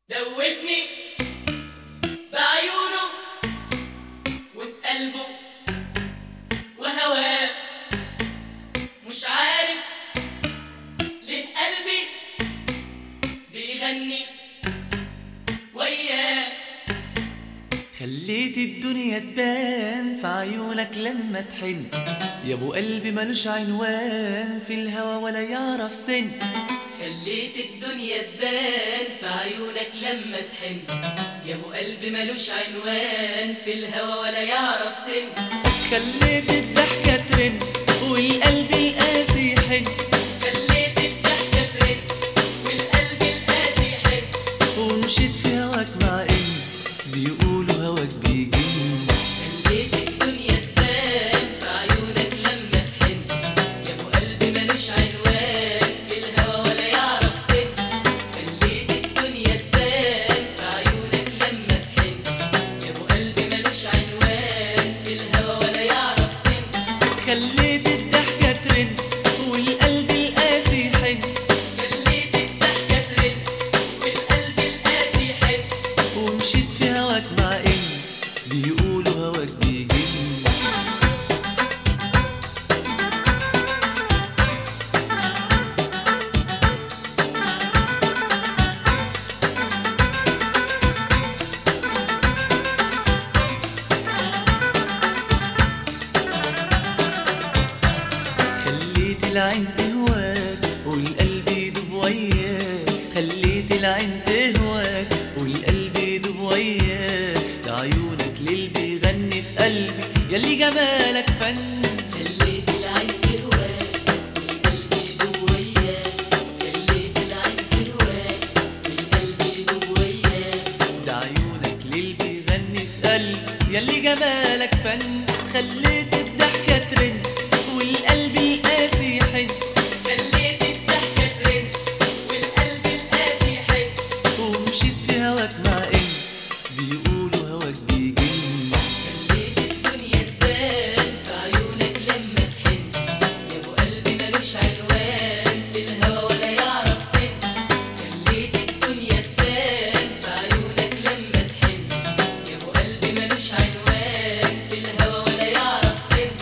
دوبني بعيونه وبقلبه وهواه مش عارف ليه قلبي بيغني وياه خليت الدنيا تبان في عيونك لما تحن يا ابو قلبي ملوش عنوان في الهوى ولا يعرف سن خليت الدنيا تبان في عيونك لما تحن يا ابو قلبي ملوش عنوان في الهوى ولا يعرف سن خليت الضحكة ترن والقلب القاسي يحن خليت الضحكة ترن والقلب القاسي يحن ومشيت في هواك مع ان بيقولوا هواك بيجن خليت الدنيا تبان في عيونك لما تحن يا ابو قلبي ملوش عنوان في الهوى ولا يعرف سن خليت الدنيا تبان في عيونك لما تحن يا ابو قلبي ملوش عنوان في الهوى ولا يعرف سن خليت الضحكة ترن والقلب القاسي يحن خليت الضحكة ترن والقلب القاسي يحن ومشيت في هواك مع ان بيقولوا هواك بيجن خليت العين تهواك والقلب يدوب وياك خليت العين تهواك والقلب يدوب وياك ده عيونك ليل بيغني في قلبي ياللي جمالك فن خليت العين تهواك والقلب يدوب وياك خليت العين تهواك والقلب يدوب وياك ده عيونك ليل بيغني في قلبي ياللي جمالك فن خليت الضحكة ترن والقلب القاسي يحن خليت الضحكة ترن والقلب القاسي يحن ومشيت في هواك مع ان بيقولوا هواك بيجن خليت الدنيا تبان في عيونك لما تحن يا ابو قلبي ملوش عنوان في الهوى ولا يعرف سن خليت الدنيا تبان في عيونك لما تحن يا ابو قلبي ملوش عنوان في الهوى ولا يعرف سن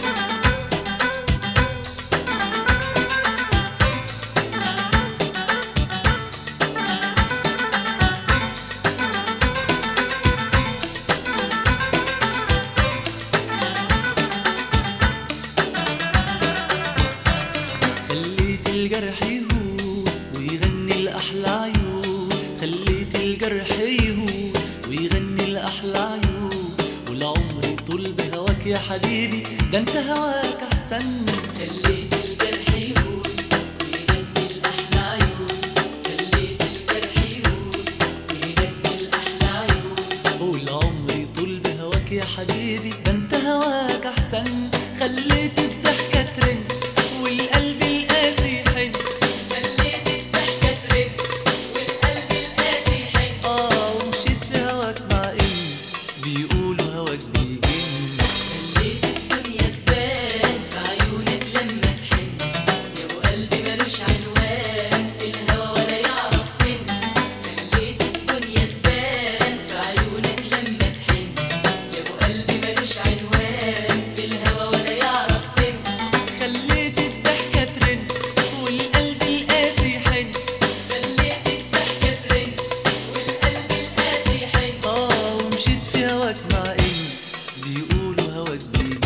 خليت الجرح يهون ويغني الأحلى عيون خليت الجرح يهون ويغني الأحلى عيون والعمر يطول بهواك يا حبيبي ده انت هواك أحسن خليت الجرح يهون ويغني الأحلى عيون خليت الجرح يهون ويغني الأحلى عيون والعمر يطول بهواك يا حبيبي ده انت هواك أحسن خليت الضحكة ترن والقلب القاسي يحن خليت الضحكة ترن والقلب القاسي يحن اه ومشيت في هواك مع ان بيقولوا هواك بيجن خليت الدنيا تبان في عيونك لما تحن يا ابو قلبي ملوش عنوان في الهوى ولا يعرف سن خليت الدنيا تبان في عيونك لما تحن يا ابو قلبي ملوش عنوان في الهوى ولا يعرف سن خليت الضحكة ترن والقلب القاسي يحن خليت الضحكة ترن والقلب القاسي يحن اه ومشيت في هواك مع ان بيقولوا هواك بيجن